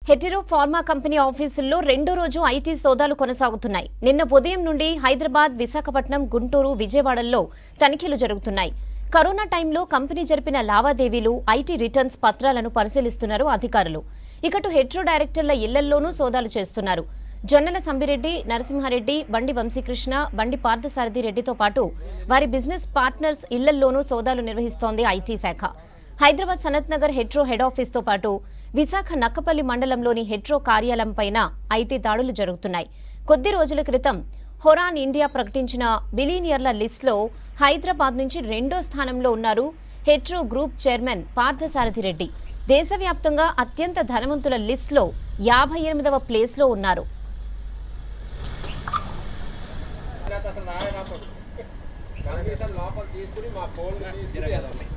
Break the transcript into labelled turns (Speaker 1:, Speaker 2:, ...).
Speaker 1: Hetero pharma company ఆఫీసుల్లో రెండో రోజు ఐటీ సోదాలు కొనసాగుతున్నాయి నిన్న ఉదయం నుండి హైదరాబాద్ విశాఖపట్నం గుంటూరు విజయవాడల్లో తనిఖీలు జరుగుతున్నాయి కరోనా టైంలో కంపెనీ జరిపిన లావాదేవీలు ఐటీ రిటర్న్స్ పత్రాలను పరిశీలిస్తున్నారు అధికారులు ఇకటు హెట్రో డైరెక్టర్ల ఇళ్లల్లోనూ సోదాలు చేస్తున్నారు జొన్నల సంబిరెడ్డి నరసింహారెడ్డి బండి వంశీకృష్ణ బండి పార్థసారథి రెడ్డితో పాటు వారి బిజినెస్ పార్ట్నర్స్ ఇళ్లల్లోనూ సోదాలు నిర్వహిస్తోంది ఐటీ శాఖ హైదరాబాద్ సనత్ నగర్ హెట్రో హెడ్ ఆఫీస్ తో పాటు విశాఖ నక్కపల్లి మండలంలోని హెట్రో కార్యాలయం పైన ఐటీ దాడులు జరుగుతున్నాయి కొద్ది రోజుల క్రితం హొరాన్ ఇండియా ప్రకటించిన బిలీనియర్ల లిస్టులో హైదరాబాద్ నుంచి రెండో స్థానంలో ఉన్నారు హెట్రో గ్రూప్ చైర్మన్ పార్థసారథి రెడ్డి దేశవ్యాప్తంగా అత్యంత ధనవంతుల లిస్టులో యాభై ఎనిమిదవ ప్లేస్లో ఉన్నారు
Speaker 2: అసలు రాయే రాపడు కనీసం లోపల తీసుకుని మా ఫోన్ తీసుకుని